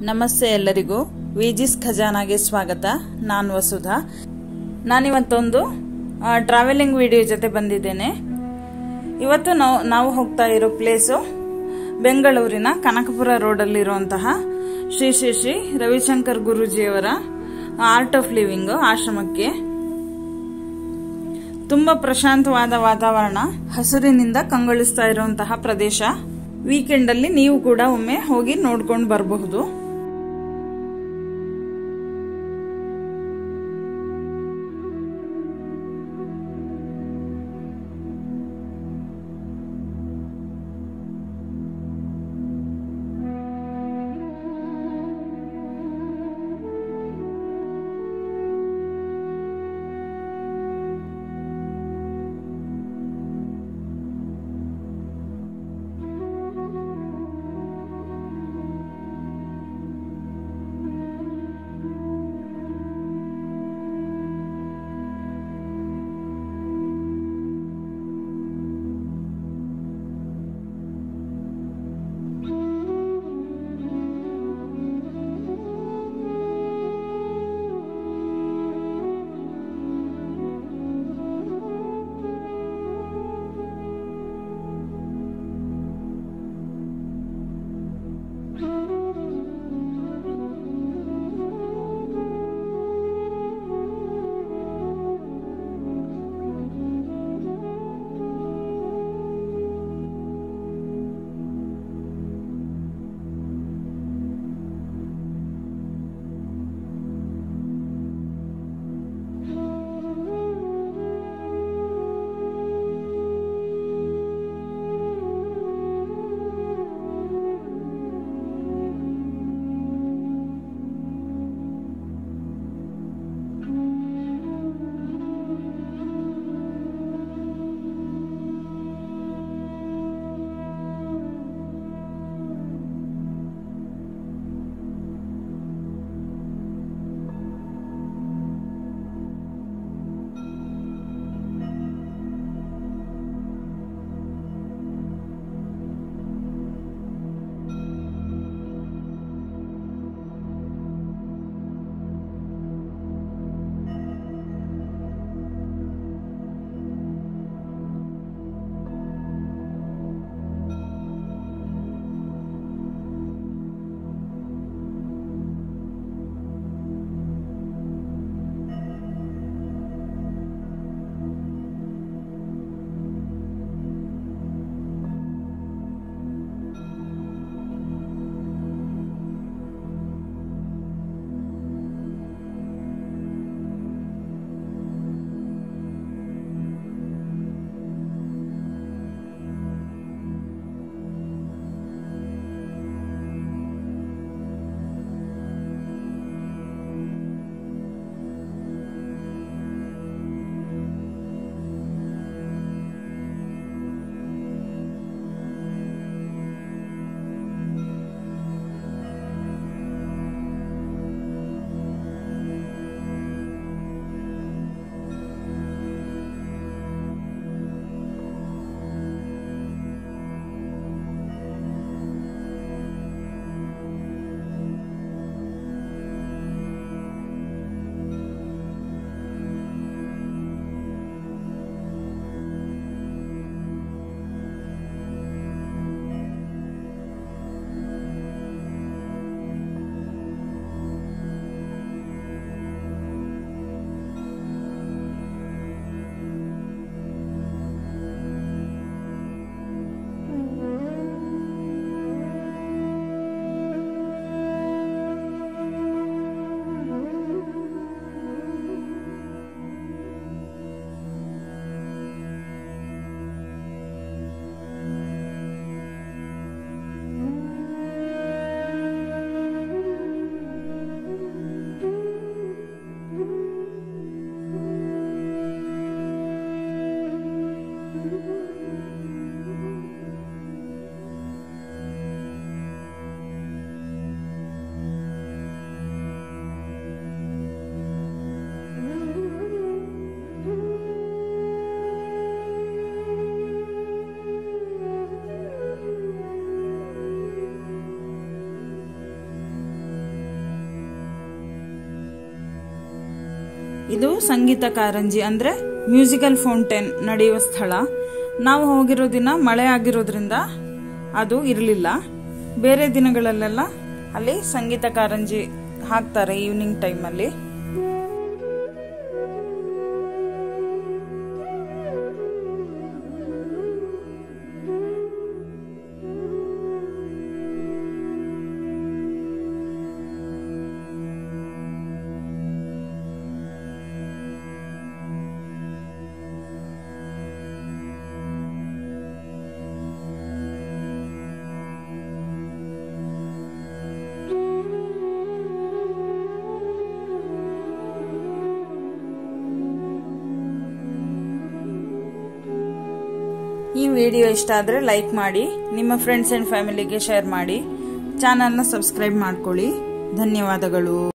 ನಮಸ್ತೆ ಎಲ್ಲರಿಗೂ ವಿಜಿಸ್ ಖಜಾನಾಗೆ ಸ್ವಾಗತ ನಾನು ವಸುಧಾ ನಾನಿವತ್ತೊಂದು ಟ್ರಾವೆಲಿಂಗ್ ವಿಡಿಯೋ ಜೊತೆ ಬಂದಿದ್ದೇನೆ ಇವತ್ತು ನಾವು ನಾವು ಹೋಗ್ತಾ ಇರೋ ಪ್ಲೇಸು ಬೆಂಗಳೂರಿನ ಕನಕಪುರ ರೋಡಲ್ಲಿರುವಂತಹ ಶ್ರೀ ಶ್ರೀ ಶ್ರೀ ರವಿಶಂಕರ್ ಗುರೂಜಿಯವರ ಆರ್ಟ್ ಆಫ್ ಲಿವಿಂಗ್ ಆಶ್ರಮಕ್ಕೆ ತುಂಬಾ ಪ್ರಶಾಂತವಾದ ವಾತಾವರಣ ಹಸಿರಿನಿಂದ ಕಂಗೊಳಿಸ್ತಾ ಇರುವಂತಹ ಪ್ರದೇಶ ವೀಕೆಂಡ್ ಅಲ್ಲಿ ನೀವು ಕೂಡ ಒಮ್ಮೆ ಹೋಗಿ ನೋಡ್ಕೊಂಡು ಬರಬಹುದು ಇದು ಸಂಗೀತ ಕಾರಂಜಿ ಅಂದ್ರೆ ಮ್ಯೂಸಿಕಲ್ ಫೌಂಟೇನ್ ನಡೆಯುವ ಸ್ಥಳ ನಾವು ಹೋಗಿರೋ ದಿನ ಮಳೆ ಆಗಿರೋದ್ರಿಂದ ಅದು ಇರಲಿಲ್ಲ ಬೇರೆ ದಿನಗಳಲ್ಲೆಲ್ಲ ಅಲ್ಲಿ ಸಂಗೀತ ಕಾರಂಜಿ ಹಾಕ್ತಾರೆ ಈವ್ನಿಂಗ್ ಟೈಮಲ್ಲಿ ಈ ವಿಡಿಯೋ ಇಷ್ಟ ಆದರೆ ಲೈಕ್ ಮಾಡಿ ನಿಮ್ಮ ಫ್ರೆಂಡ್ಸ್ ಅಂಡ್ ಫ್ಯಾಮಿಲಿಗೆ ಶೇರ್ ಮಾಡಿ ಚಾನಲ್ನ ಸಬ್ಸ್ಕ್ರೈಬ್ ಮಾಡ್ಕೊಳ್ಳಿ ಧನ್ಯವಾದಗಳು